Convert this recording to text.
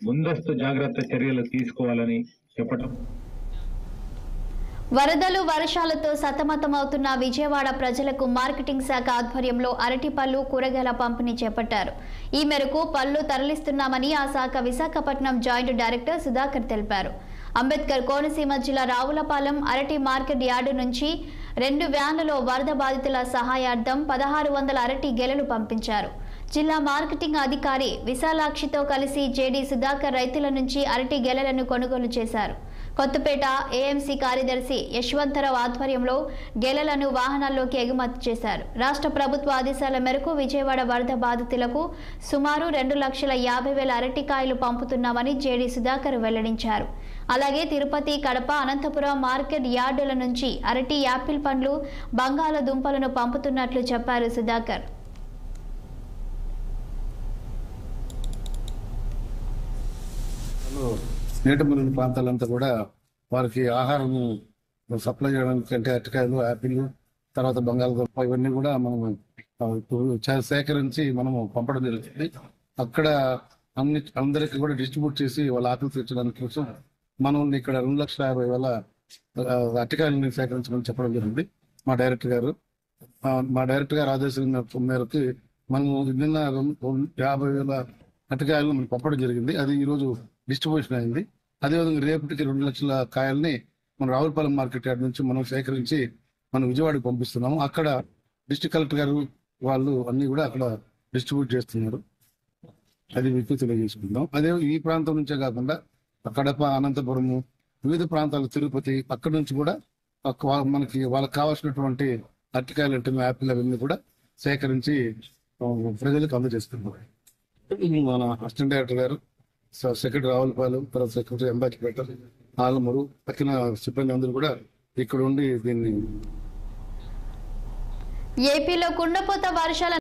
ముందస్తు జాగ్రత్త చర్యలు తీసుకోవాలని చెప్పటం వరదలు వర్షాలతో సతమతమవుతున్న విజయవాడ ప్రజలకు మార్కెటింగ్ శాఖ ఆధ్వర్యంలో అరటి పళ్ళు కూరగాయల పంపిణీ చేపట్టారు ఈ మేరకు పళ్ళు తరలిస్తున్నామని ఆ శాఖ విశాఖపట్నం జాయింట్ డైరెక్టర్ సుధాకర్ తెలిపారు అంబేద్కర్ కోనసీమ జిల్లా రావులపాలెం అరటి మార్కెట్ యార్డు నుంచి రెండు వ్యాన్లలో వరద బాధితుల సహాయార్థం పదహారు వందల అరటి గెలలు పంపించారు జిల్లా మార్కెటింగ్ అధికారి విశాలాక్షితో కలిసి జేడీ సుధాకర్ రైతుల నుంచి అరటి గెలలను కొనుగోలు చేశారు కొత్తపేట ఏఎంసీ కార్యదర్శి యశ్వంతరావు ఆధ్వర్యంలో గెలలను వాహనాల్లోకి ఎగుమతి చేశారు రాష్ట్ర ప్రభుత్వ ఆదేశాల మేరకు విజయవాడ వరద బాధితులకు సుమారు రెండు లక్షల యాభై వేల అరటికాయలు పంపుతున్నామని జేడీ సుధాకర్ వెల్లడించారు అలాగే తిరుపతి కడప అనంతపురం మార్కెట్ యార్డుల నుంచి అరటి యాపిల్ పండ్లు బంగాళదుంపలను పంపుతున్నట్లు చెప్పారు సుధాకర్ నీటి మునిగిన ప్రాంతాలంతా కూడా వారికి ఆహారం సప్లై చేయడానికి అంటే అరటికాయలు యాపిల్ తర్వాత బంగాళదుంప ఇవన్నీ కూడా మనము ఆ, ఇప్పుడు చే- సేకరించి మనము పంపడం జరుగుతుంది అక్కడ అన్ని అందరికి కూడా డిస్ట్రిబ్యూట్ చేసి వాళ్ళ ఆకలి తీర్చడానికి కోసం మనం ఇక్కడ రెండు లక్షల యాభై వేల ఆ, అరటికాయలని సేకరించమని చెప్పడం జరిగింది మా డైరెక్టర్ గారు ఆ, మా డైరెక్టర్ గారు ఆదేశం మేరకు మనము నిన్న రెండు- రెండు యాభై వేల అరటికాయలు మనం పంపడం జరిగింది అది ఈ రోజు డిస్ట్రిబ్యూషన్ అయింది అదేవిధంగా రేపటికి రెండు లక్షల కాయల్ని మన రావులపాలెం మార్కెట్ యార్డ్ నుంచి మనం సేకరించి మనం విజయవాడకి పంపిస్తున్నాము అక్కడ డిస్ట్రిక్ట్ కలెక్టర్ గారు వాళ్ళు అన్ని కూడా అక్కడ డిస్ట్రిబ్యూట్ చేస్తున్నారు అది మీకు తెలియజేసుకుందాం అదే ఈ ప్రాంతం నుంచే కాకుండా కడప అనంతపురము వివిధ ప్రాంతాలు తిరుపతి అక్కడి నుంచి కూడా ఒక వా- మనకి వాళ్ళకి కావాల్సినటువంటి అరటికాయలు అంటే యాపిల్ అవన్నీ కూడా సేకరించి ఆ, ప్రజలకు అందజేస్తున్నారు మన అసిస్టెంట్ డైరెక్టర్ గారు స- సెక్రటరీ రావులపాలెం తర్వాత సెక్రటరీ అంబాజీపేట ఆలమూరు పక్కన సిబ్బంది అందరూ కూడా ఇక్కడ ఉండి దీన్ని ఏపీలో కుండపోత వర్షాల